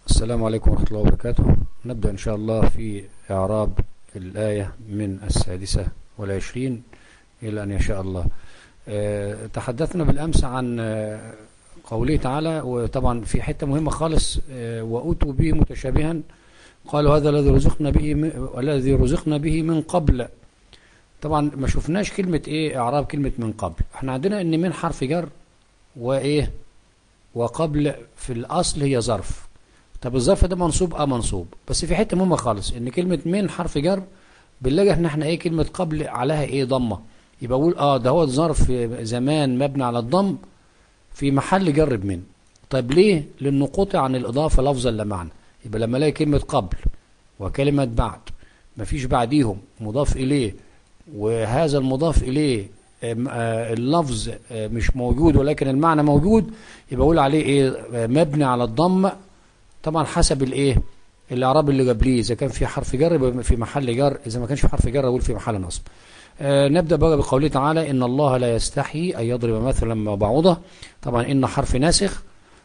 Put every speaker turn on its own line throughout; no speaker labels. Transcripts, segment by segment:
السلام عليكم ورحمة الله وبركاته نبدأ إن شاء الله في إعراب الآية من السادسة والعشرين إلى أن يشاء الله آه، تحدثنا بالأمس عن آه، قوله تعالى وطبعا في حتة مهمة خالص آه، وأتوا به متشابها قالوا هذا الذي رزقنا به م- الذي رزقنا به من قبل طبعا ما شفناش كلمة إيه إعراب كلمة من قبل احنا عندنا إن من حرف جر وإيه وقبل في الأصل هي ظرف طب الظرف ده منصوب اه منصوب بس في حته مهمه خالص ان كلمه من حرف جر بنلاقي ان احنا ايه كلمه قبل عليها ايه ضمه يبقى اقول اه ده هو ظرف زمان مبني على الضم في محل جر بمن طيب ليه لانه قطع عن الاضافه لفظا لا معنى يبقى لما الاقي كلمه قبل وكلمه بعد مفيش بعديهم مضاف اليه وهذا المضاف اليه آم، آه، اللفظ آه، مش موجود ولكن المعنى موجود يبقى اقول عليه ايه آه، مبني على الضم طبعا حسب الايه الاعراب اللي قبليه اذا كان في حرف جر يبقى في محل جر اذا ما كانش في حرف جر اقول في محل نصب آه نبدا بقى بقوله تعالى ان الله لا يستحي ان يضرب مثلا ما بعوضه طبعا ان حرف ناسخ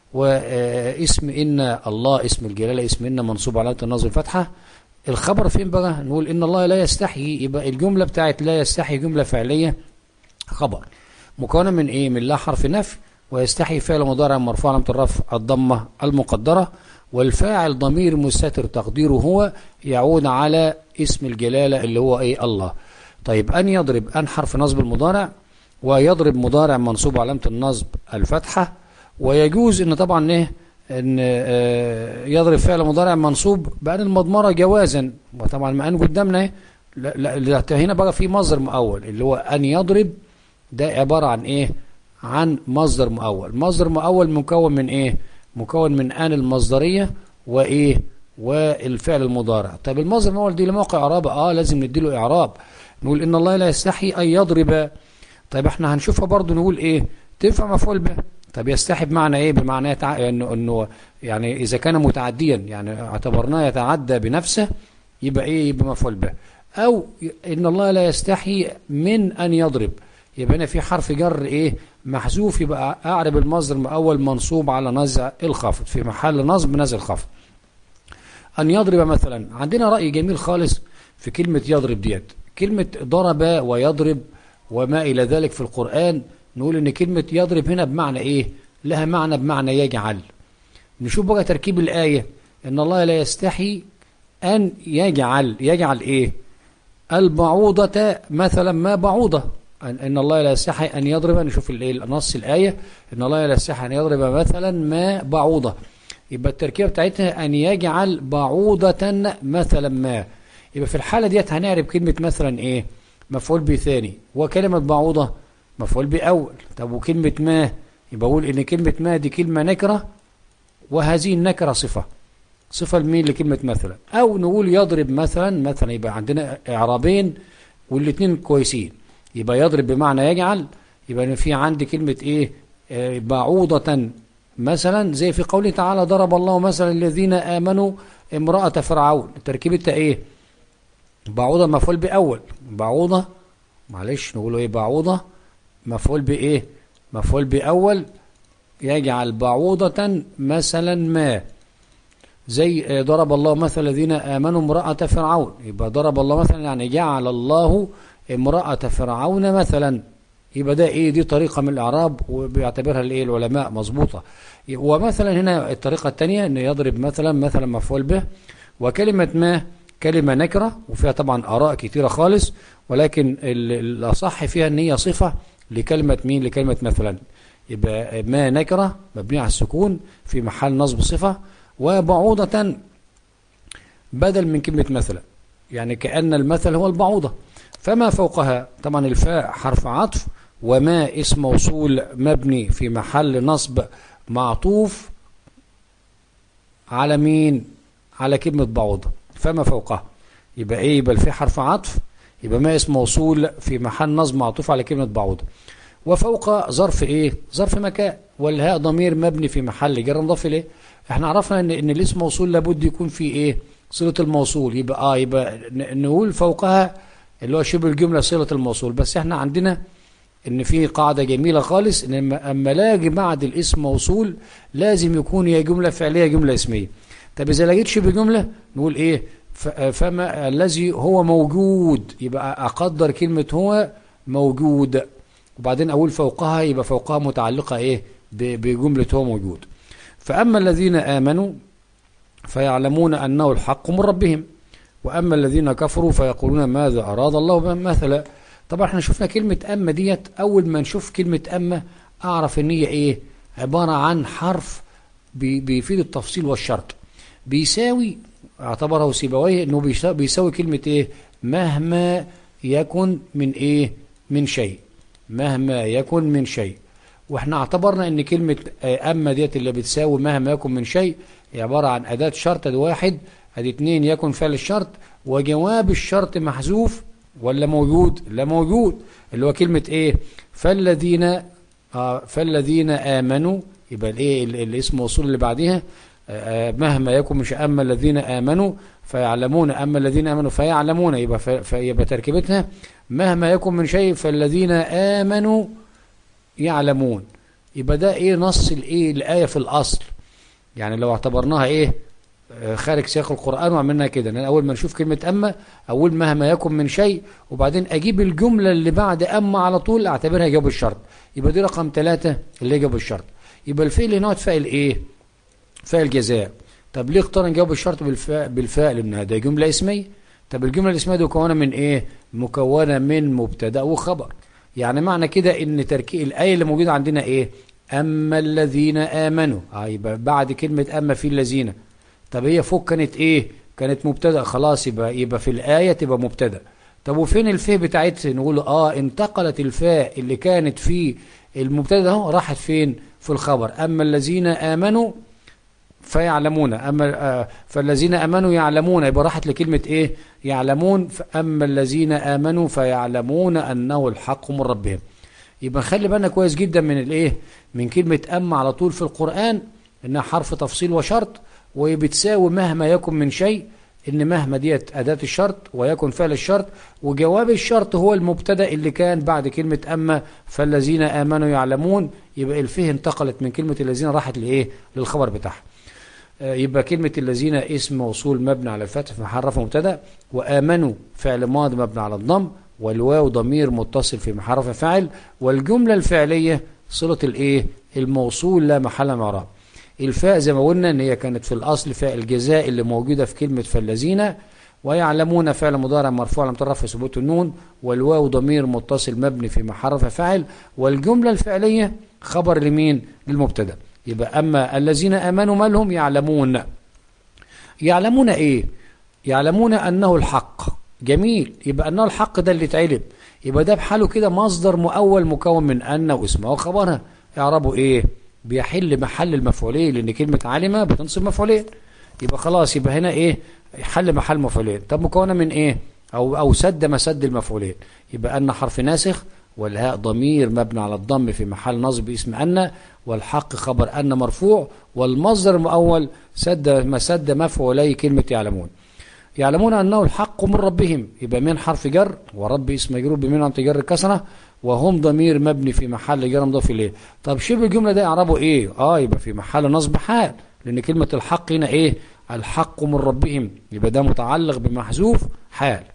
واسم ان الله اسم الجلاله اسم ان منصوب على النصب الفتحه الخبر فين بقى نقول ان الله لا يستحي يبقى الجمله بتاعت لا يستحي جمله فعليه خبر مكونه من ايه من لا حرف نفي ويستحي فعل مضارع مرفوع علامه الرفع الضمه المقدره والفاعل ضمير مستتر تقديره هو يعود على اسم الجلاله اللي هو ايه الله طيب ان يضرب ان حرف نصب المضارع ويضرب مضارع منصوب علامه النصب الفتحه ويجوز ان طبعا ايه ان آه، يضرب فعل مضارع منصوب بان المضمره جوازا وطبعا ما ان قدامنا ايه لا لا لا، هنا بقى في مصدر مؤول اللي هو ان يضرب ده عباره عن ايه عن مصدر مؤول مصدر مؤول مكون من ايه مكون من ان المصدريه وايه والفعل المضارع طيب المصدر المؤول دي لموقع اعراب اه لازم نديله اعراب نقول ان الله لا يستحي ان يضرب طيب احنا هنشوفها برضو نقول ايه تنفع مفعول به طب يستحي بمعنى ايه بمعنى يتع... انه انه يعني اذا كان متعديا يعني اعتبرناه يتعدى بنفسه يبقى ايه يبقى مفعول به او ان الله لا يستحي من ان يضرب يبقى هنا في حرف جر ايه محذوف يبقى اعرب المصدر الاول منصوب على نزع الخفض في محل نصب نزع الخفض ان يضرب مثلا عندنا راي جميل خالص في كلمه يضرب ديت كلمه ضرب ويضرب وما الى ذلك في القران نقول ان كلمه يضرب هنا بمعنى ايه لها معنى بمعنى يجعل نشوف بقى تركيب الايه ان الله لا يستحي ان يجعل يجعل ايه البعوضة مثلا ما بعوضة أن إن الله لا يستحي أن يضرب نشوف الإيه نص الآية إن الله لا يستحي أن يضرب مثلا ما بعوضة يبقى التركيبة بتاعتها أن يجعل بعوضة مثلا ما يبقى في الحالة ديت هنعرف كلمة مثلا إيه مفعول به ثاني وكلمة بعوضة مفعول به أول طب وكلمة ما يبقى أقول إن كلمة ما دي كلمة نكرة وهذه النكرة صفة صفة لمين لكلمة مثلا أو نقول يضرب مثلا مثلا يبقى عندنا إعرابين والاثنين كويسين يبقى يضرب بمعنى يجعل يبقى أنا في عندي كلمة إيه آه، بعوضة مثلا زي في قوله تعالى ضرب الله مثلا الذين آمنوا امرأة فرعون تركيبتها إيه بعوضة مفعول بأول بعوضة معلش نقوله إيه بعوضة مفعول بإيه مفعول بأول يجعل بعوضة مثلا ما زي آه، ضرب الله مثل الذين آمنوا امرأة فرعون يبقى ضرب الله مثلا يعني جعل الله امرأة فرعون مثلا يبقى ده ايه دي طريقة من الإعراب وبيعتبرها الايه العلماء مظبوطة ومثلا هنا الطريقة الثانية ان يضرب مثلا مثلا مفعول به وكلمة ما كلمة نكرة وفيها طبعا آراء كتيرة خالص ولكن ال- الأصح فيها ان هي صفة لكلمة مين لكلمة مثلا يبقى ما نكرة مبنية على السكون في محل نصب صفة وبعوضة بدل من كلمة مثلا يعني كأن المثل هو البعوضة فما فوقها طبعا الفاء حرف عطف وما اسم موصول مبني في محل نصب معطوف على مين على كلمة بعوضة فما فوقها يبقى ايه يبقى الفاء حرف عطف يبقى ما اسم موصول في محل نصب معطوف على كلمة بعوضة وفوق ظرف ايه ظرف مكان والهاء ضمير مبني في محل جر مضاف اليه احنا عرفنا ان ان الاسم موصول لابد يكون فيه ايه صله الموصول يبقى اه يبقى ن- نقول فوقها اللي هو شبه الجمله صله الموصول بس احنا عندنا ان في قاعده جميله خالص ان اما أما لاقي بعد الاسم موصول لازم يكون يا جمله فعليه يا جمله اسميه طب اذا لقيتش بجمله نقول ايه فما الذي هو موجود يبقى اقدر كلمه هو موجود وبعدين اقول فوقها يبقى فوقها متعلقه ايه بجمله هو موجود فاما الذين امنوا فيعلمون انه الحق من ربهم واما الذين كفروا فيقولون ماذا اراد الله بهم مثلا طبعا احنا شفنا كلمه اما ديت اول ما نشوف كلمه اما اعرف ان هي ايه عباره عن حرف بيفيد التفصيل والشرط بيساوي اعتبره سيبويه انه بيساوي كلمة ايه مهما يكن من ايه من شيء مهما يكن من شيء واحنا اعتبرنا ان كلمة اما ديت اللي بتساوي مهما يكن من شيء هي عبارة عن اداة شرط ادي واحد ادي اتنين يكن فعل الشرط وجواب الشرط محذوف ولا موجود لا موجود اللي هو كلمة ايه فالذين آه فالذين امنوا يبقى الايه الاسم موصول اللي بعديها مهما يكن مش أما الذين آمنوا فيعلمون أما الذين آمنوا فيعلمون يبقى, فيبقى تركيبتها مهما يكن من شيء فالذين آمنوا يعلمون يبقى ده ايه نص الايه الآية في الأصل يعني لو اعتبرناها ايه خارج سياق القرآن وعملنا كده ان اول ما نشوف كلمة اما اقول مهما يكن من شيء وبعدين اجيب الجملة اللي بعد اما على طول اعتبرها جواب الشرط يبقى دي رقم ثلاثة اللي جواب الشرط يبقى الفعل هنا فاعل ايه فاعل جزاء طب ليه اقترن جواب الشرط بالفاء بالفاء لانها ده جمله اسميه طب الجمله الاسميه دي مكونه من ايه مكونه من مبتدا وخبر يعني معنى كده ان تركيب الايه اللي موجوده عندنا ايه اما الذين امنوا اه يبقى بعد كلمه اما في الذين طب هي فوق كانت ايه كانت مبتدا خلاص يبقى يبقى في الايه تبقى مبتدا طب وفين الفاء بتاعتها نقول اه انتقلت الفاء اللي كانت في المبتدا ده راحت فين في الخبر اما الذين امنوا فيعلمون أما فالذين أمنوا يعلمون يبقى راحت لكلمة إيه يعلمون أما الذين آمنوا فيعلمون أنه الحق من ربهم يبقى خلي بالنا كويس جدا من الإيه من كلمة أما على طول في القرآن إنها حرف تفصيل وشرط وبتساوي مهما يكن من شيء إن مهما ديت أداة الشرط ويكن فعل الشرط وجواب الشرط هو المبتدأ اللي كان بعد كلمة أما فالذين آمنوا يعلمون يبقى الفه انتقلت من كلمة الذين راحت لإيه للخبر بتاعها يبقى كلمة الذين اسم موصول مبني على الفتح في محل رفع مبتدا وآمنوا فعل ماضي مبني على الضم والواو ضمير متصل في محل رفع فاعل والجملة الفعلية صلة الايه الموصول لا محل من اعراب الفاء زي ما قلنا ان هي كانت في الاصل فاء الجزاء اللي موجودة في كلمة فالذين ويعلمون فعل مضارع مرفوع لم ترفع ثبوت النون والواو ضمير متصل مبني في محل رفع فاعل والجملة الفعلية خبر لمين للمبتدا يبقى أما الذين آمنوا ما لهم يعلمون يعلمون إيه يعلمون أنه الحق جميل يبقى أنه الحق ده اللي اتعلم يبقى ده بحاله كده مصدر مؤول مكون من أن واسمه وخبرها يعربوا إيه بيحل محل المفعولين لأن كلمة علم بتنصب مفعولين يبقى خلاص يبقى هنا إيه حل محل مفعولين طب مكونة من إيه أو أو سد مسد المفعولين يبقى أن حرف ناسخ والهاء ضمير مبني على الضم في محل نصب اسم أن والحق خبر أن مرفوع والمصدر المؤول سد مسد مفعولي كلمة يعلمون يعلمون أنه الحق من ربهم يبقى من حرف جر ورب اسم مجرور بمن عن تجر الكسرة وهم ضمير مبني في محل جر مضاف إليه طب شبه الجملة ده إعرابه إيه؟ آه يبقى في محل نصب حال لأن كلمة الحق هنا إيه؟ الحق من ربهم يبقى ده متعلق بمحذوف حال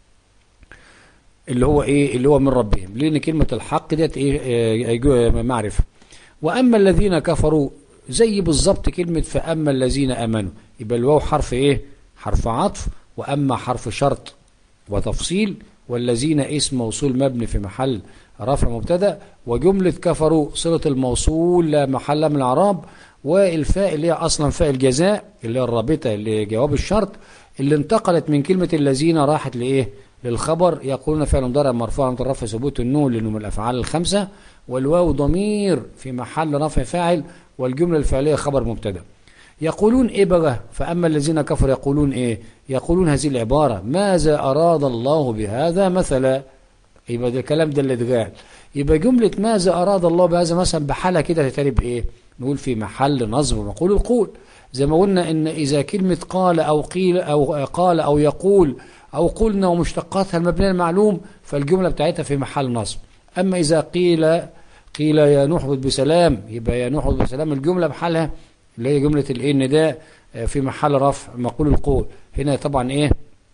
اللي هو ايه اللي هو من ربهم لان كلمه الحق ديت ايه معرفه واما الذين كفروا زي بالظبط كلمه فاما الذين امنوا يبقى الواو حرف ايه حرف عطف واما حرف شرط وتفصيل والذين اسم موصول مبني في محل رفع مبتدا وجمله كفروا صله الموصول لا محل من الاعراب والفاء اللي هي اصلا فاء الجزاء اللي هي الرابطه اللي جواب الشرط اللي انتقلت من كلمه الذين راحت لايه للخبر يقولون فعل مضارع مرفوع مترفع ثبوت النون لانه من الافعال الخمسه والواو ضمير في محل رفع فاعل والجمله الفعليه خبر مبتدا يقولون ايه بقى فاما الذين كفروا يقولون ايه يقولون هذه العباره ماذا اراد الله بهذا مثلا يبقى ده الكلام ده اللي اتقال يبقى جمله ماذا اراد الله بهذا مثلا بحالها كده تتعرب ايه نقول في محل نصب مقول القول زي ما قلنا ان اذا كلمه قال او قيل او قال او يقول أو قلنا ومشتقاتها المبنية المعلوم فالجملة بتاعتها في محل نصب أما إذا قيل قيل يا نوح بسلام يبقى يا نوح بسلام الجملة بحالها اللي هي جملة الايه النداء في محل رفع مقول القول هنا طبعا ايه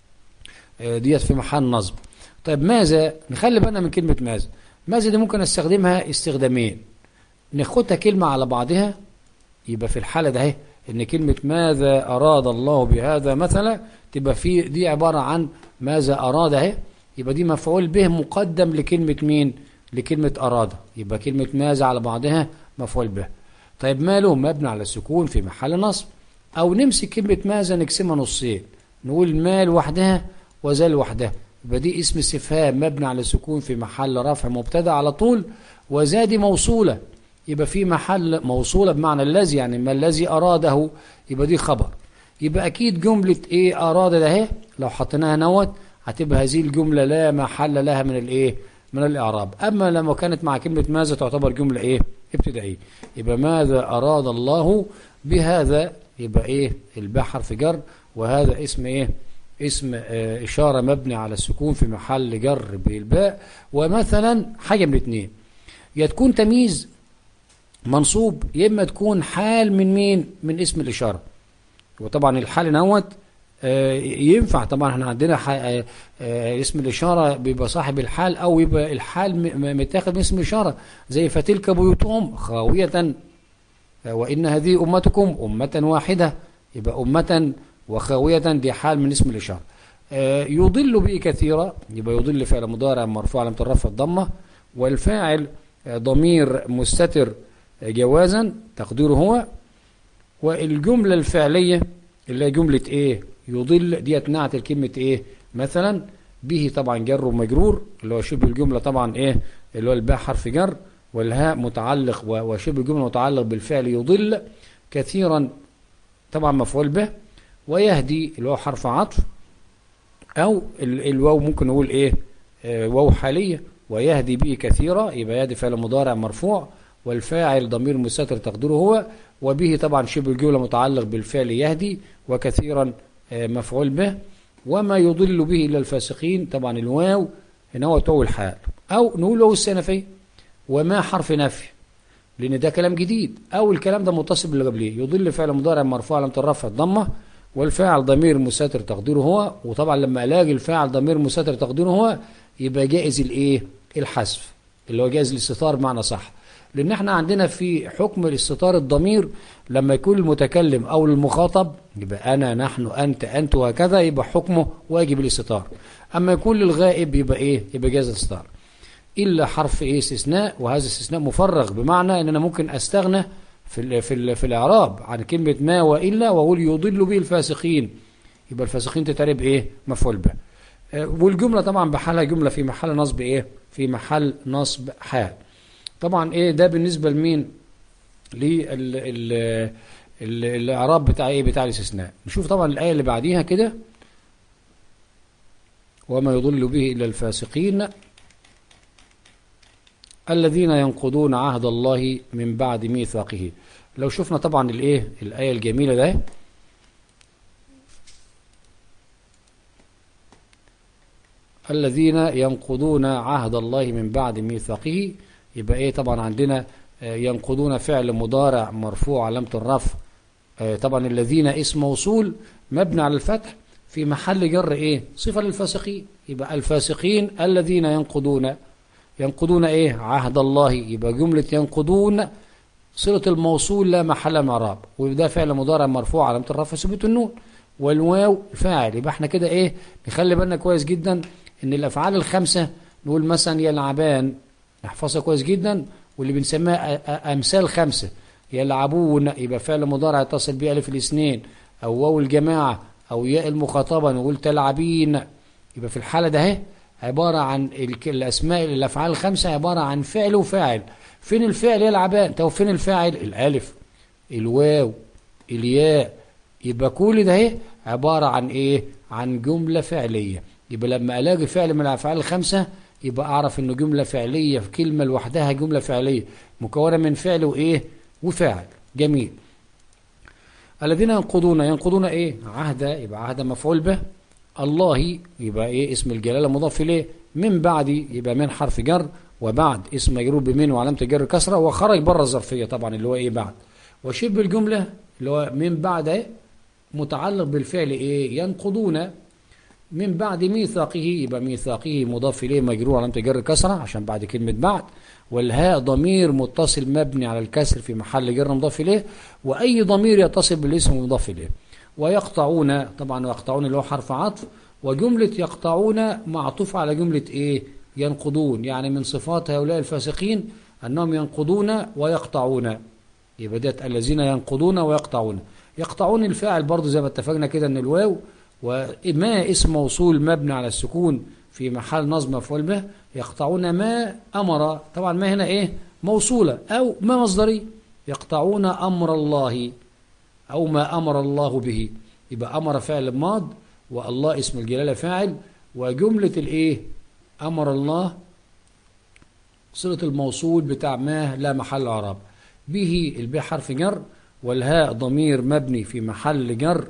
ديت في محل نصب طيب ماذا نخلي بالنا من كلمة ماذا ماذا دي ممكن استخدمها استخدامين ناخدها كلمة على بعضها يبقى في الحالة ده اهي ان كلمة ماذا اراد الله بهذا مثلا تبقى في دي عبارة عن ماذا اراد اهي يبقى دي مفعول به مقدم لكلمة مين لكلمة اراد يبقى كلمة ماذا على بعضها مفعول به طيب ماله مبني على السكون في محل نصب او نمسك كلمة ماذا نقسمها نصين نقول ما لوحدها وذا لوحدها يبقى دي اسم استفهام مبني على السكون في محل رفع مبتدا على طول وذا دي موصولة يبقى في محل موصولة بمعنى الذي يعني ما الذي أراده يبقى دي خبر يبقى أكيد جملة إيه أراد ده اهي لو حطيناها نوت هتبقى هذه الجملة لا محل لها من الإيه من الإعراب أما لما كانت مع كلمة ماذا تعتبر جملة إيه ابتدائية يبقى ماذا أراد الله بهذا يبقى إيه الباء حرف جر وهذا اسم إيه اسم آه إشارة مبني على السكون في محل جر بالباء ومثلا حاجة من الاثنين يا تكون تمييز منصوب يا اما تكون حال من مين من اسم الإشارة وطبعا الحال نوت آه ينفع طبعا احنا عندنا آه آه اسم الإشارة بيبقى صاحب الحال أو يبقى الحال متاخد من اسم الإشارة زي فتلك بيوتهم خاوية وإن هذه أمتكم أمة واحدة يبقى أمة وخاوية دي حال من اسم الإشارة يضل به كثيرا يبقى يضل فعل مضارع مرفوع علامة الرفع الضمة والفاعل ضمير مستتر جوازا تقديره هو والجملة الفعلية اللي هي جملة ايه يضل ديت نعت الكلمة ايه مثلا به طبعا جر ومجرور اللي هو شبه الجملة طبعا ايه اللي هو الباء حرف جر والهاء متعلق وشبه الجملة متعلق بالفعل يضل كثيرا طبعا مفعول به ويهدي اللي هو حرف عطف او الواو ممكن نقول ايه آه واو حالية ويهدي به كثيرا يبقى يهدي فعل مضارع مرفوع والفاعل ضمير مستتر تقديره هو وبه طبعا شبه الجملة متعلق بالفعل يهدي وكثيرا آه مفعول به وما يضل به إلا الفاسقين طبعا الواو هنا هو تو الحال أو نقول واو السنفي وما حرف نفي لأن ده كلام جديد أو الكلام ده متصل باللي قبليه يضل فعل مضارع مرفوع علامة الرفع الضمة والفاعل ضمير مستتر تقديره هو وطبعا لما الاقي الفاعل ضمير مستتر تقديره هو يبقى جائز الايه الحذف اللي هو جائز الاستتار بمعنى صح لان احنا عندنا في حكم الاستتار الضمير لما يكون المتكلم او المخاطب يبقى انا نحن انت انت وهكذا يبقى حكمه واجب الاستتار اما يكون للغائب يبقى ايه يبقى جائز الاستتار الا حرف ايه استثناء وهذا استثناء مفرغ بمعنى ان انا ممكن استغنى في ال في ال في الاعراب عن كلمه ما والا واقول يضل به الفاسقين يبقى الفاسقين تتعرب ايه مفعول به والجمله طبعا بحالها جمله في محل نصب ايه في محل نصب حال طبعا ايه ده بالنسبه لمين لل الاعراب بتاع ايه بتاع الاستثناء نشوف طبعا الايه اللي بعديها كده وما يضل به الا الفاسقين الذين ينقضون عهد الله من بعد ميثاقه لو شفنا طبعا الايه الايه الجميله ده الذين ينقضون عهد الله من بعد ميثاقه يبقى ايه طبعا عندنا ينقضون فعل مضارع مرفوع علامه الرفع طبعا الذين اسم موصول مبني على الفتح في محل جر ايه صفه للفاسقين يبقى الفاسقين الذين ينقضون ينقضون ايه عهد الله يبقى جملة ينقضون صلة الموصول لا محل معراب وده فعل مضارع مرفوع علامة الرفع ثبوت النون والواو فاعل يبقى احنا كده ايه نخلي بالنا كويس جدا ان الافعال الخمسة نقول مثلا يلعبان نحفظها كويس جدا واللي بنسميها امثال خمسة يلعبون يبقى فعل مضارع يتصل به الف الاثنين او واو الجماعة او ياء المخاطبة نقول تلعبين يبقى في الحالة ده اهي عبارة عن الأسماء الأفعال الخمسة عبارة عن فعل وفاعل فين الفعل يلعبان طب فين الفاعل الألف الواو الياء يبقى كل ده اهي عبارة عن ايه عن جملة فعلية يبقى لما ألاقي فعل من الأفعال الخمسة يبقى أعرف إنه جملة فعلية في كلمة لوحدها جملة فعلية مكونة من فعل وإيه وفاعل جميل الذين ينقضون ينقضون ايه عهد يبقى عهد مفعول به الله يبقى ايه اسم الجلاله مضاف اليه من بعد يبقى من حرف جر وبعد اسم مجرور بمن وعلامه الجر كسره وخرج بره الظرفيه طبعا اللي هو ايه بعد وشبه الجمله اللي هو من بعد ايه متعلق بالفعل ايه ينقضون من بعد ميثاقه يبقى ميثاقه مضاف اليه مجرور علامه جر كسره عشان بعد كلمه بعد والهاء ضمير متصل مبني على الكسر في محل جر مضاف اليه واي ضمير يتصل بالاسم مضاف اليه ويقطعون طبعا يقطعون اللي هو حرف عطف وجمله يقطعون معطوف على جمله ايه ينقضون يعني من صفات هؤلاء الفاسقين انهم ينقضون ويقطعون يبقى ديت الذين ينقضون ويقطعون يقطعون الفاعل برضه زي ما اتفقنا كده ان الواو وما اسم موصول مبني على السكون في محل نصب مفعول به يقطعون ما امر طبعا ما هنا ايه موصوله او ما مصدري يقطعون امر الله او ما امر الله به يبقى امر فعل ماض والله اسم الجلاله فاعل وجمله الايه امر الله صله الموصول بتاع ما لا محل اعراب به الباء حرف جر والهاء ضمير مبني في محل جر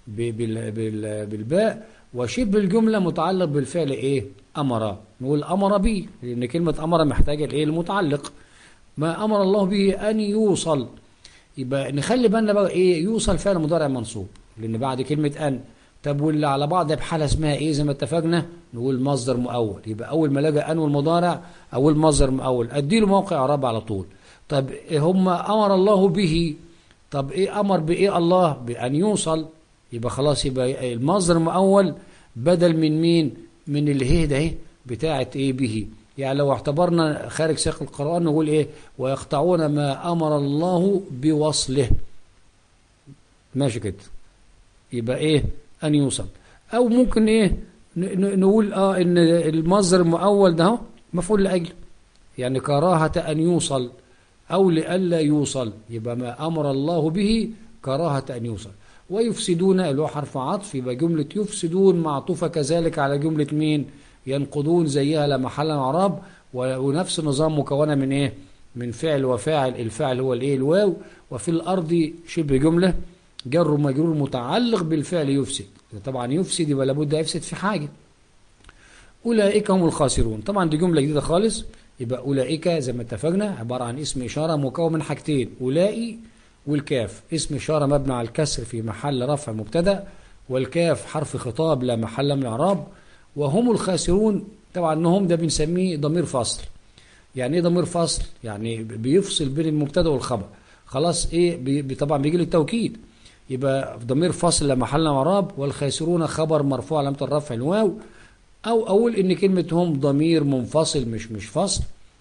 بالباء وشبه الجملة متعلق بالفعل ايه امر نقول امر به لان كلمة امر محتاجة الايه المتعلق ما امر الله به ان يوصل يبقى نخلي بالنا بقى ايه يوصل فعل مضارع منصوب لان بعد كلمة ان طب واللي على بعض بحالة اسمها ايه زي ما اتفقنا نقول مصدر مؤول يبقى اول ما لقى ان والمضارع اول مصدر مؤول اديله موقع اعراب على طول طب هم امر الله به طب ايه امر بايه الله بان يوصل يبقى خلاص يبقى المصدر المؤول بدل من مين من الهي ده بتاعه ايه به يعني لو اعتبرنا خارج سياق القرآن نقول ايه ويقطعون ما امر الله بوصله ماشي كده يبقى ايه ان يوصل او ممكن ايه نقول اه ان المصدر المؤول ده مفعول لاجله يعني كراهة ان يوصل او لئلا يوصل يبقى ما امر الله به كراهة ان يوصل ويفسدون اللي هو حرف عطف يبقى جملة يفسدون معطوفة كذلك على جملة مين ينقضون زيها لا محل اعراب ونفس النظام مكونة من ايه من فعل وفاعل الفاعل هو الايه الواو وفي الارض شبه جملة جر ومجرور متعلق بالفعل يفسد طبعا يفسد يبقى لابد يفسد في حاجة أولئك هم الخاسرون طبعا دي جملة جديدة خالص يبقى أولئك زي ما اتفقنا عبارة عن اسم إشارة مكون من حاجتين أولئي والكاف اسم إشارة مبنى على الكسر في محل رفع مبتدا والكاف حرف خطاب لا محل من الإعراب وهم الخاسرون طبعا هم ده بنسميه ضمير فصل يعني ايه ضمير فصل يعني بيفصل بين المبتدا والخبر خلاص ايه بي طبعا بيجي له التوكيد يبقى ضمير فصل لا محل من الإعراب والخاسرون خبر مرفوع علامه الرفع الواو او اقول ان كلمه هم ضمير منفصل مش مش فصل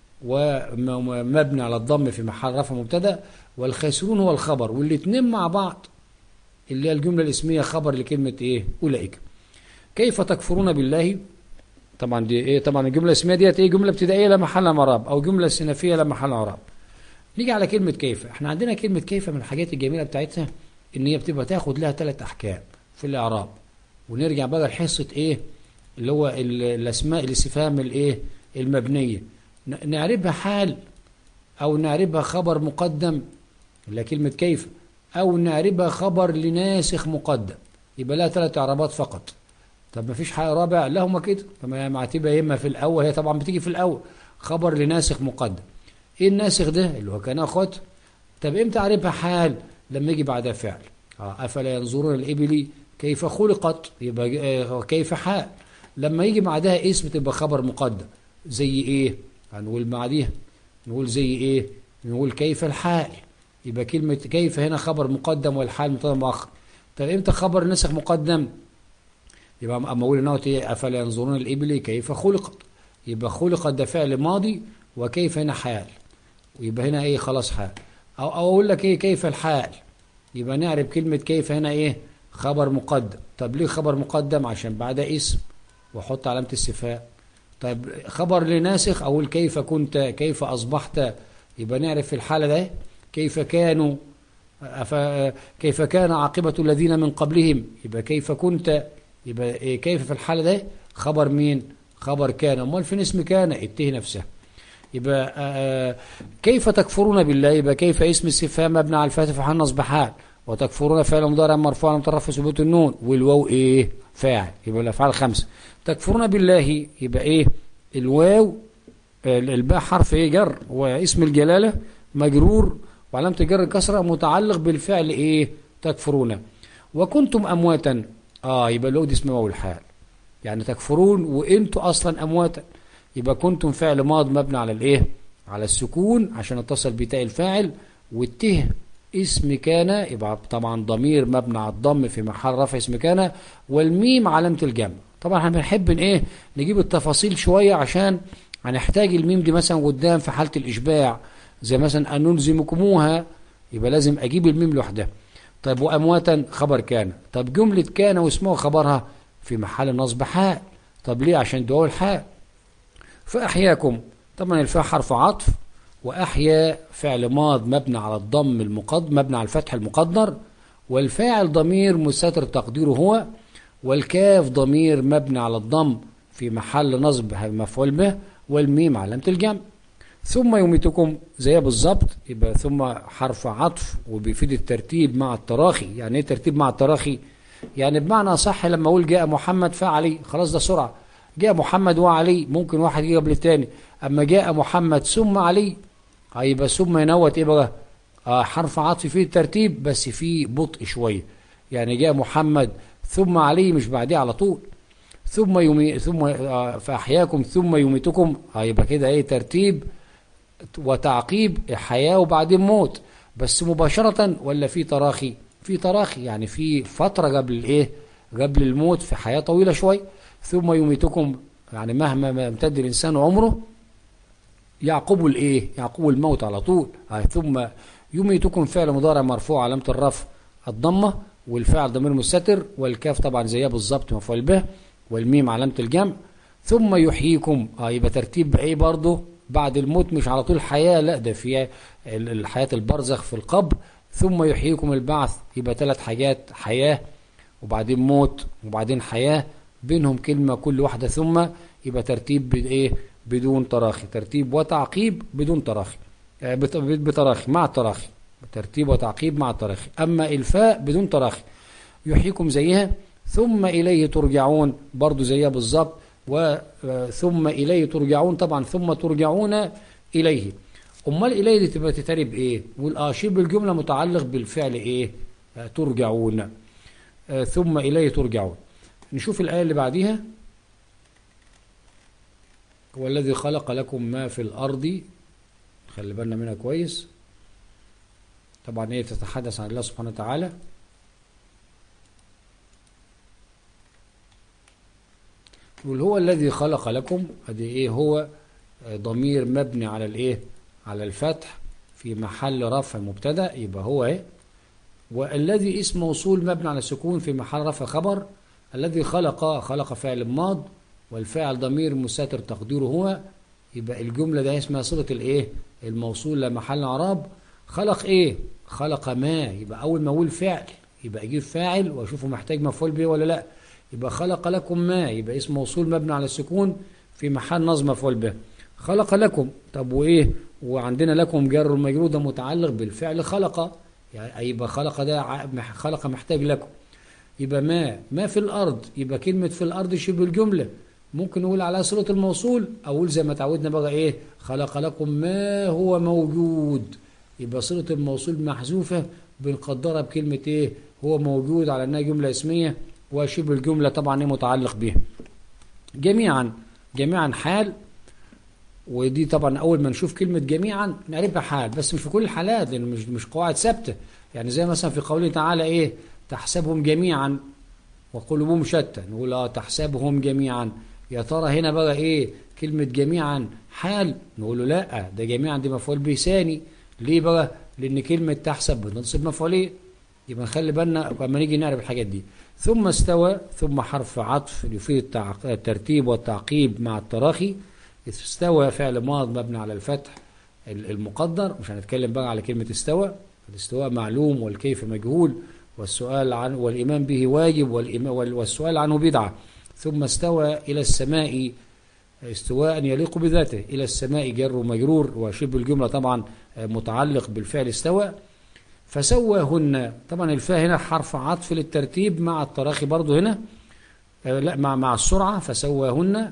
ومبني على الضم في محل رفع مبتدا والخاسرون هو الخبر والاثنين مع بعض اللي هي الجملة الاسمية خبر لكلمة ايه أولئك كيف تكفرون بالله طبعا دي ايه طبعا الجملة الاسمية ديت ايه جملة ابتدائية لا محل اعراب او جملة استئنافية لا محل اعراب نيجي على كلمة كيف احنا عندنا كلمة كيف من الحاجات الجميلة بتاعتها ان هي بتبقى تاخد لها ثلاث احكام في الاعراب ونرجع بقى لحصة ايه اللي هو الاسماء الاستفهام الايه المبنية نعربها حال او نعربها خبر مقدم اللي كلمة كيف أو نعربها خبر لناسخ مقدم يبقى لها ثلاث إعرابات فقط طب ما فيش حاجة رابع لا هما كده فما معتبة إما في الأول هي طبعا بتيجي في الأول خبر لناسخ مقدم إيه الناسخ ده اللي هو كان أخوات طب إمتى أعربها حال لما يجي بعدها فعل آه أفلا ينظرون الإبل كيف خلقت يبقى آه كيف حال لما يجي بعدها اسم تبقى خبر مقدم زي إيه هنقول بعديها نقول زي إيه نقول كيف الحال يبقى كلمة كيف هنا خبر مقدم والحال مبتدا مؤخر طب امتى خبر نسخ مقدم يبقى اما اقول انه افلا ينظرون الابل كيف خلقت يبقى خلقت ده فعل ماضي وكيف هنا حال ويبقى هنا ايه خلاص حال او, أو اقول لك ايه كيف الحال يبقى نعرف كلمة كيف هنا ايه خبر مقدم طب ليه خبر مقدم عشان بعدها اسم واحط علامة استفهام طيب خبر لناسخ اقول كيف كنت كيف اصبحت يبقى نعرف في الحالة ده كيف كانوا كيف كان عاقبة الذين من قبلهم يبقى كيف كنت يبقى كيف في الحالة ده خبر مين خبر كان امال فين اسم كان الته نفسها يبقى كيف تكفرون بالله يبقى كيف اسم استفهام مبني على الفتح في نصب حال وتكفرون فعل مضارع مرفوع مترفع ثبوت النون والواو ايه فاعل يبقى الافعال خمسه تكفرون بالله يبقى ايه الواو الباء حرف ايه جر واسم الجلاله مجرور وعلامة الجر الكسرة متعلق بالفعل ايه تكفرون وكنتم أمواتا آه يبقى الوجد اسمه واو الحال يعني تكفرون وانتوا أصلا أمواتا يبقى كنتم فعل ماض مبني على الإيه على السكون عشان اتصل بتاء الفاعل والته اسم كان يبقى طبعا ضمير مبني على الضم في محل رفع اسم كان والميم علامة الجمع طبعا احنا بنحب ان ايه نجيب التفاصيل شوية عشان هنحتاج الميم دي مثلا قدام في حالة الإشباع زي مثلا أن نلزمكموها يبقى لازم أجيب الميم لوحدها طيب وأمواتا خبر كان طب جملة كان واسمها خبرها في محل نصب حال طب ليه عشان دعوه الحال فأحياكم طبعا الفاء حرف عطف وأحيا فعل ماض مبني على الضم المقدر مبني على الفتح المقدر والفاعل ضمير مستتر تقديره هو والكاف ضمير مبني على الضم في محل نصب مفعول به والميم علامة الجمع ثم يميتكم زيها بالظبط يبقى ثم حرف عطف وبيفيد الترتيب مع التراخي يعني ايه ترتيب مع التراخي يعني بمعنى صح لما اقول جاء محمد فعلي خلاص ده سرعه جاء محمد وعلي ممكن واحد يجي قبل الثاني اما جاء محمد ثم علي هيبقى ثم ينوت ايه بقى آه حرف عطف فيه الترتيب بس فيه بطء شويه يعني جاء محمد ثم علي مش بعديه على طول ثم يمي ثم آه فاحياكم ثم يميتكم هيبقى كده ايه ترتيب وتعقيب حياه وبعدين موت بس مباشره ولا في تراخي في تراخي يعني في فتره قبل الايه قبل الموت في حياه طويله شويه ثم يميتكم يعني مهما ما امتد الانسان عمره يعقب الايه يعقب الموت على طول ثم يميتكم فعل مضارع مرفوع علامه الرفع الضمه والفعل ضمير مستتر والكاف طبعا زيها بالظبط مفعول به والميم علامه الجمع ثم يحييكم اه يبقى ترتيب ايه برضه بعد الموت مش على طول حياه لا ده في الحياه البرزخ في القبر ثم يحييكم البعث يبقى ثلاث حاجات حياه وبعدين موت وبعدين حياه بينهم كلمه كل واحده ثم يبقى ترتيب بايه بدون تراخي ترتيب وتعقيب بدون تراخي بتراخي مع التراخي ترتيب وتعقيب مع التراخي أما الفاء بدون تراخي يحييكم زيها ثم إليه ترجعون برضو زيها بالظبط وثم إليه ترجعون طبعا ثم ترجعون إليه أمال إليه دي تبقى تتري بإيه والآشير بالجملة متعلق بالفعل إيه ترجعون ثم إليه ترجعون نشوف الآية اللي بعديها هو الذي خلق لكم ما في الأرض خلي بالنا منها كويس طبعا هي تتحدث عن الله سبحانه وتعالى يقول هو الذي خلق لكم ادي ايه هو ضمير مبني على الايه على الفتح في محل رفع مبتدا يبقى هو ايه والذي اسم موصول مبني على السكون في محل رفع خبر الذي خلق خلق فعل ماض والفاعل ضمير مستتر تقديره هو يبقى الجمله ده اسمها صله الايه الموصول لمحل اعراب خلق ايه خلق ما يبقى اول ما اقول فعل يبقى اجيب فاعل واشوفه محتاج مفعول به ولا لا يبقى خلق لكم ما يبقى اسم موصول مبني على السكون في محل نصب مفعول به خلق لكم طب وايه وعندنا لكم جر ومجرور ده متعلق بالفعل خلق يعني يبقى خلق ده خلق محتاج لكم يبقى ما ما في الارض يبقى كلمه في الارض شبه الجمله ممكن نقول على صله الموصول او اقول زي ما تعودنا بقى ايه خلق لكم ما هو موجود يبقى صلة الموصول محذوفة بنقدرها بكلمة ايه هو موجود على انها جملة اسمية وشبه الجملة طبعا ايه متعلق بها جميعا جميعا حال ودي طبعا اول ما نشوف كلمة جميعا نعرفها حال بس مش في كل الحالات لان مش مش قواعد ثابتة يعني زي مثلا في قوله تعالى ايه تحسبهم جميعا وقلوبهم شتى نقول اه تحسبهم جميعا يا ترى هنا بقى ايه كلمة جميعا حال نقول له لا ده جميعا دي مفعول به ثاني ليه بقى؟ لأن كلمة تحسب بتنصب مفعولين يبقى نخلي بالنا لما نيجي نعرف الحاجات دي ثم استوى ثم حرف عطف يفيد الترتيب والتعقيب مع التراخي استوى فعل ماض مبني على الفتح المقدر مش هنتكلم بقى على كلمة استوى الاستواء معلوم والكيف مجهول والسؤال عن والإيمان به واجب والسؤال عنه بدعة ثم استوى إلى السماء استواء يليق بذاته إلى السماء جر ومجرور وشبه الجملة طبعا متعلق بالفعل استوى فسواهن طبعا الفاء هنا حرف عطف للترتيب مع التراخي برضو هنا لا مع مع السرعة فسواهن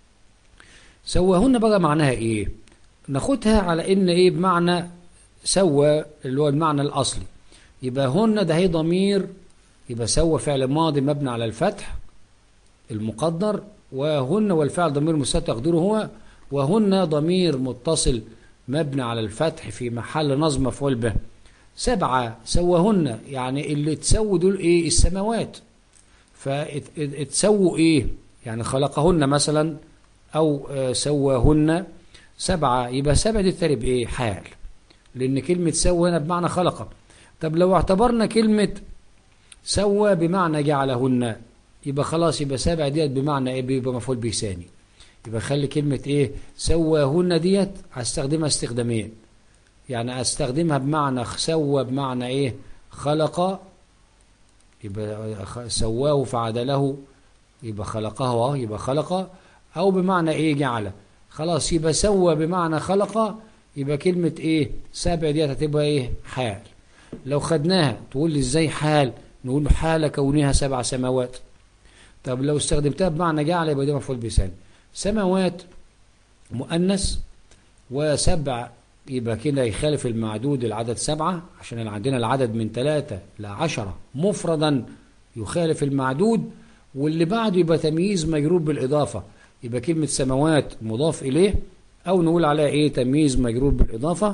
سواهن بقى معناها ايه ناخدها على ان ايه بمعنى سوى اللي هو المعنى الاصلي يبقى هن ده هي ضمير يبقى سوى فعل ماضي مبني على الفتح المقدر وهن والفعل ضمير مستتر تقديره هو وهن ضمير متصل مبني على الفتح في محل نصب مفعول به سبعة سوهن يعني اللي تسووا دول ايه السماوات فتسووا ايه يعني خلقهن مثلا او آه، سواهن سبعة يبقى سبعة دي ترب ايه حال لان كلمة سوى هنا بمعنى خلق طب لو اعتبرنا كلمة سوى بمعنى جعلهن يبقى خلاص يبقى سبع ديت بمعنى ايه بيبقى مفعول به ثاني يبقى خلي كلمة ايه سواهن ديت هستخدمها استخدامين يعني استخدمها بمعنى سوى بمعنى ايه خلق يبقى خ- سواه فعدله يبقى خلقه اه يبقى خلق او بمعنى ايه جعل خلاص يبقى سوى بمعنى خلق يبقى كلمة ايه سبع ديت هتبقى ايه حال لو خدناها تقول لي ازاي حال نقول له حال كونها سبع سماوات طب لو استخدمتها بمعنى جعل يبقى ده مفعول به ثاني سماوات مؤنث وسبع يبقى كده يخالف المعدود العدد سبعة عشان عندنا العدد من ثلاثة لعشرة مفردا يخالف المعدود واللي بعده يبقى تمييز مجرور بالإضافة يبقى كلمة سماوات مضاف إليه أو نقول عليها إيه تمييز مجرور بالإضافة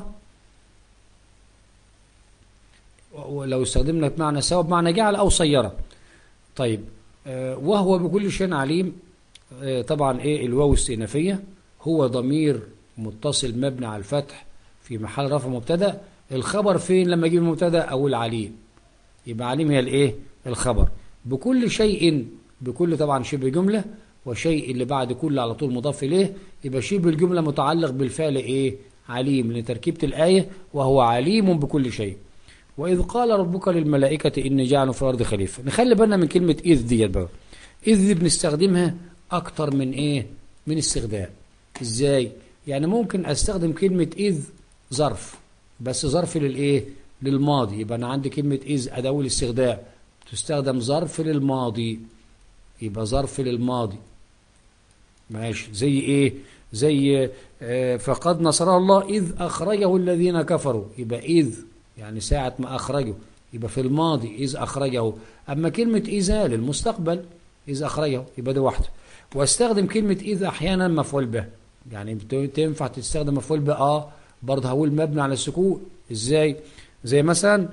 ولو استخدمنا بمعنى سوا بمعنى جعل أو صيرة طيب آه، وهو بكل شيء عليم آه، طبعا إيه الواو استئنافية هو ضمير متصل مبني على الفتح في محل رفع مبتدا الخبر فين لما اجيب المبتدا او العليم يبقى عليم هي الايه الخبر بكل شيء بكل طبعا شبه جمله وشيء اللي بعد كل على طول مضاف اليه يبقى شبه الجمله متعلق بالفعل ايه عليم لتركيبه الايه وهو عليم بكل شيء واذ قال ربك للملائكه اني جاعل في الارض خليفه نخلي بالنا من كلمه اذ ديت بقى اذ دي بنستخدمها اكتر من ايه من استخدام ازاي يعني ممكن استخدم كلمة إذ ظرف بس ظرف للإيه للماضي يبقى أنا عندي كلمة إذ أداة الاستخدام تستخدم ظرف للماضي يبقى ظرف للماضي ماشي زي إيه زي آه، فقد نصره الله إذ أخرجه الذين كفروا يبقى إذ يعني ساعة ما أخرجه يبقى في الماضي إذ أخرجه أما كلمة إذا للمستقبل إذ أخرجه يبقى ده واحدة واستخدم كلمة إذ أحيانا مفعول به يعني بت- تنفع تستخدم مفعول به اه برضه هقول مبني على السكون ازاي زي مثلا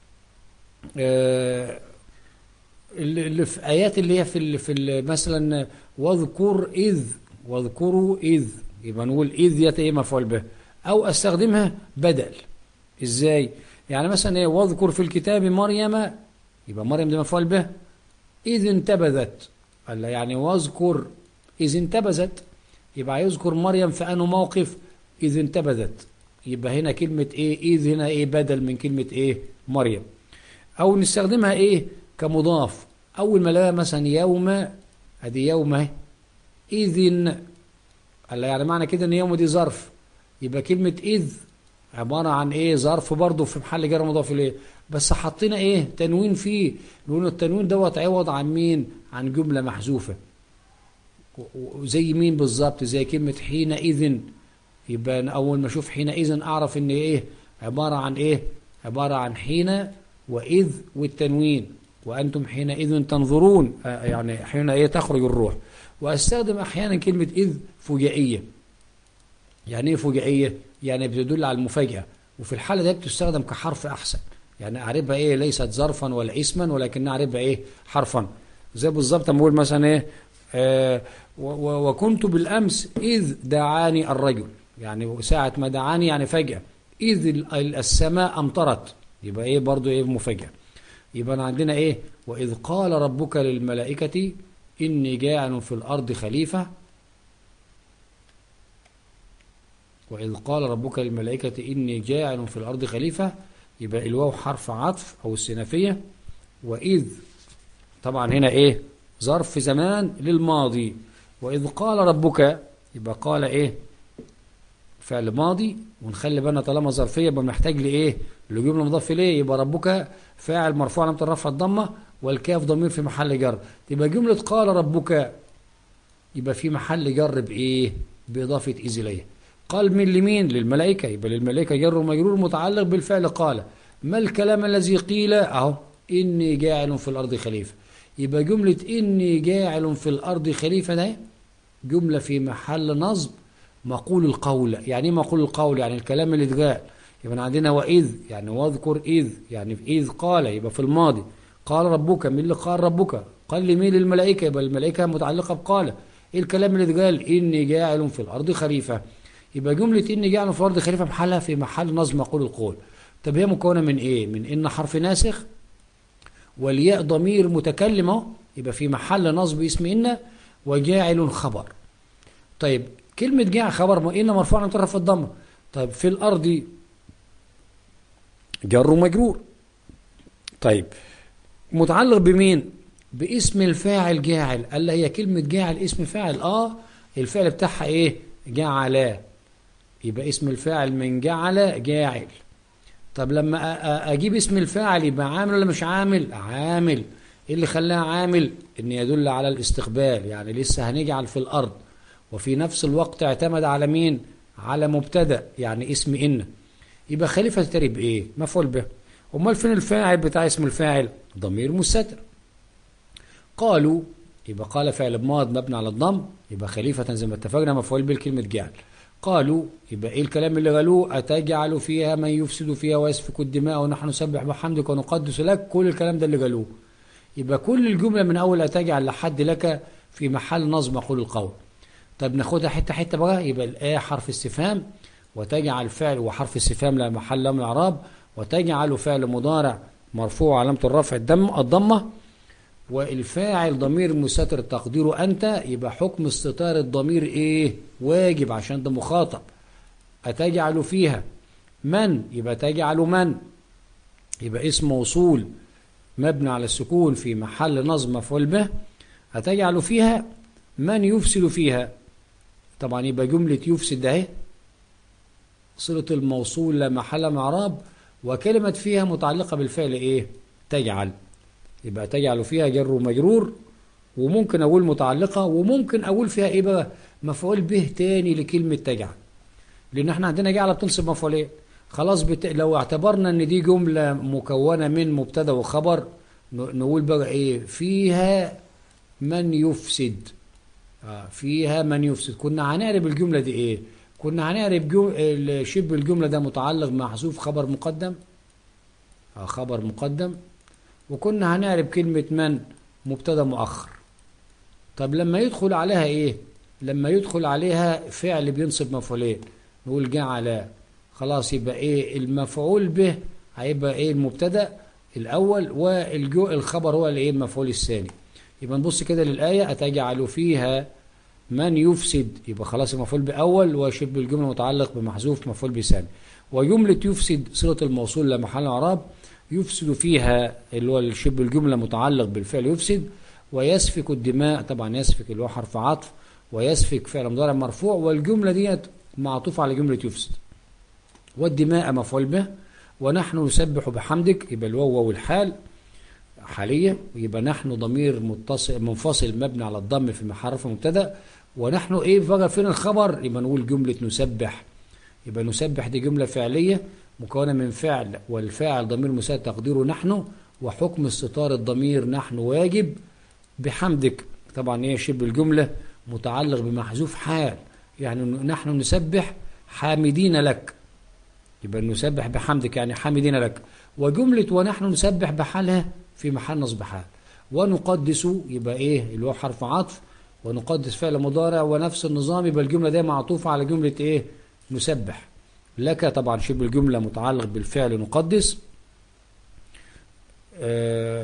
آه اللي اللي في ايات اللي هي في ال- في ال- مثلا واذكر اذ واذكروا اذ يبقى نقول اذ ديت ايه مفعول به او استخدمها بدل ازاي يعني مثلا ايه واذكر في الكتاب مريم يبقى مريم دي مفعول به اذ انتبذت قال لا يعني واذكر اذ انتبذت يبقى يذكر مريم في انه موقف اذ انتبذت يبقى هنا كلمة ايه اذ هنا ايه بدل من كلمة ايه مريم او نستخدمها ايه كمضاف اول ما نلاقيها مثلا يوم ادي يوم اهي اذن قال يعني معنى كده ان يوم دي ظرف يبقى كلمة اذ عبارة عن ايه ظرف برضه في محل جر مضاف اليه بس حطينا ايه تنوين فيه نقول التنوين دوت عوض عن مين عن جملة محذوفة وزي مين بالظبط زي كلمة حينئذ يبقى أنا أول ما أشوف حينئذ أعرف إن إيه عبارة عن إيه عبارة عن حين وإذ والتنوين وأنتم حينئذ تنظرون آه، يعني حين إيه تخرج الروح وأستخدم أحيانا كلمة إذ فجائية يعني إيه فجائية يعني بتدل على المفاجأة وفي الحالة دي بتستخدم كحرف أحسن يعني أعرفها إيه ليست ظرفا ولا اسما ولكن أعرفها إيه حرفا زي بالظبط لما أقول مثلا إيه آه و- و- وكنت بالأمس إذ دعاني الرجل يعني ساعة ما دعاني يعني فجأة إذ ال- ال- السماء أمطرت يبقى إيه برضو إيه مفاجأة يبقى أنا عندنا إيه وإذ قال ربك للملائكة إني جاعل في الأرض خليفة وإذ قال ربك للملائكة إني جاعل في الأرض خليفة يبقى الواو حرف عطف أو السنافية وإذ طبعا هنا إيه ظرف زمان للماضي وإذ قال ربك يبقى قال إيه فعل ماضي ونخلي بالنا طالما ظرفية يبقى محتاج لإيه لجملة مضاف إليه يبقى ربك فاعل مرفوع علامة الرفع الضمة والكاف ضمير في محل جر يبقى جملة قال ربك يبقى في محل جر بإيه بإضافة إذ إليه قال من لمين للملائكة يبقى للملائكة جر ومجرور متعلق بالفعل قال ما الكلام الذي قيل أهو إني جاعل في الأرض خليفة يبقى جملة إني جاعل في الأرض خليفة ده جملة في محل نصب مقول القول يعني ايه مقول القول يعني الكلام اللي اتقال يبقى عندنا وإذ يعني واذكر إذ يعني في إذ قال يبقى في الماضي قال ربك مين اللي قال ربك قال لي مين للملائكة يبقى الملائكة متعلقة بقال ايه الكلام اللي اتقال إني جاعل في الأرض خليفة يبقى جملة إني جاعل في الأرض خليفة محلها في محل نصب مقول القول طب هي مكونة من إيه من إن حرف ناسخ والياء ضمير متكلم اهو يبقى في محل نصب اسم إن وجاعل خبر طيب كلمة جاع خبر إن مرفوع عن طرف الضمة طيب في الأرض جر ومجرور طيب متعلق بمين باسم الفاعل جاعل قال لي هي كلمة جاعل اسم فاعل اه الفعل بتاعها ايه جعل يبقى اسم الفاعل من جعل جاعل طب لما اجيب اسم الفاعل يبقى عامل ولا مش عامل عامل ايه اللي خلاها عامل ان يدل على الاستقبال يعني لسه هنجعل في الارض وفي نفس الوقت اعتمد على مين على مبتدا يعني اسم ان يبقى خليفه تري بايه مفعول به امال فين الفاعل بتاع اسم الفاعل ضمير مستتر قالوا يبقى قال فعل ماض مبني على الضم يبقى خليفه زي ما اتفقنا مفعول به كلمه جعل قالوا يبقى ايه الكلام اللي قالوه اتجعل فيها من يفسد فيها ويسفك الدماء ونحن نسبح بحمدك ونقدس لك كل الكلام ده اللي قالوه يبقى كل الجمله من اول اتجعل لحد لك في محل نصب مقول القول طب ناخدها حته حته بقى يبقى الايه حرف استفهام وتجعل فعل وحرف استفهام لا محل له من الاعراب وتجعل فعل مضارع مرفوع علامه الرفع الدم الضمه والفاعل ضمير مستتر تقديره انت يبقى حكم استتار الضمير ايه واجب عشان ده مخاطب اتجعل فيها من يبقى تجعل من يبقى اسم موصول مبني على السكون في محل نصب مفعول به هتجعل فيها من يفسد فيها طبعا يبقى جملة يفسد ده صلة الموصول لا محل من اعراب وكلمة فيها متعلقة بالفعل ايه تجعل يبقى تجعل فيها جر ومجرور وممكن اقول متعلقة وممكن اقول فيها ايه بقى مفعول به تاني لكلمة تجعل لان احنا عندنا جعل بتنصب مفعولين خلاص بت... لو اعتبرنا ان دي جملة مكونة من مبتدا وخبر نقول بقى ايه فيها من يفسد آه فيها من يفسد كنا هنعرب الجملة دي ايه كنا هنعرب جو... شبه الجملة ده متعلق محذوف خبر مقدم آه خبر مقدم وكنا هنعرب كلمة من مبتدا مؤخر طب لما يدخل عليها ايه لما يدخل عليها فعل بينصب مفعولين نقول جعل خلاص يبقى ايه المفعول به هيبقى ايه المبتدا الاول والجو الخبر هو الايه المفعول الثاني يبقى نبص كده للايه اتجعل فيها من يفسد يبقى خلاص المفعول باول وشبه الجمله متعلق بمحذوف مفعول به ثاني وجمله يفسد صله الموصول لا محل اعراب يفسد فيها اللي هو شبه الجمله متعلق بالفعل يفسد ويسفك الدماء طبعا يسفك اللي هو حرف عطف ويسفك فعل مضارع مرفوع والجمله ديت معطوفه على جمله يفسد والدماء مفعول به ونحن نسبح بحمدك يبقى الواو والحال حالية يبقى نحن ضمير متصل منفصل مبني على الضم في محرف مبتدا ونحن ايه بقى فين الخبر يبقى نقول جملة نسبح يبقى نسبح دي جملة فعلية مكونة من فعل والفاعل ضمير مساعد تقديره نحن وحكم استطار الضمير نحن واجب بحمدك طبعا ايه شبه الجملة متعلق بمحذوف حال يعني نحن نسبح حامدين لك يبقى نسبح بحمدك يعني حامدين لك وجملة ونحن نسبح بحالها في محل نصب حال ونقدس يبقى ايه اللي هو حرف عطف ونقدس فعل مضارع ونفس النظام يبقى الجملة دي معطوفة على جملة ايه نسبح لك طبعا شبه الجملة متعلق بالفعل نقدس آه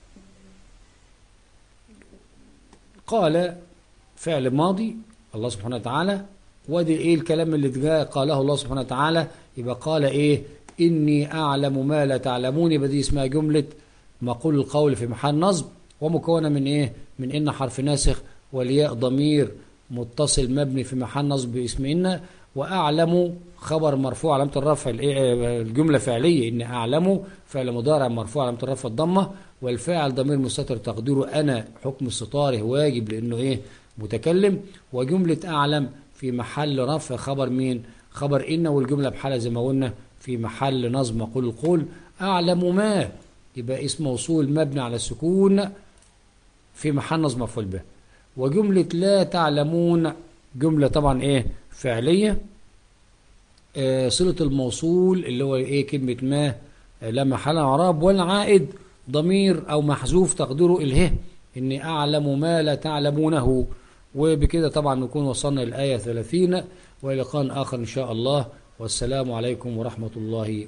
قال فعل ماضي الله سبحانه وتعالى ودي ايه الكلام اللي جاء قاله الله سبحانه وتعالى يبقى قال ايه اني اعلم ما لا تعلمون يبقى دي اسمها جمله مقول القول في محل نصب ومكونه من ايه من ان حرف ناسخ والياء ضمير متصل مبني في محل نصب باسم ان واعلم خبر مرفوع علامه الرفع الجمله فعليه ان اعلم فعل مضارع مرفوع علامه الرفع الضمه والفاعل ضمير مستتر تقديره انا حكم استطاره واجب لانه ايه متكلم وجمله اعلم في محل رفع خبر مين خبر إن والجملة بحالة زي ما قلنا في محل نظم مقول القول أعلم ما يبقى اسم موصول مبني على السكون في محل نصب مفعول به وجملة لا تعلمون جملة طبعا ايه فعلية آه صلة الموصول اللي هو ايه كلمة ما آه لا محل اعراب والعائد ضمير او محذوف تقديره اله اني اعلم ما لا تعلمونه وبكده طبعا نكون وصلنا الآية 30 وإلى لقاء آخر إن شاء الله والسلام عليكم ورحمة الله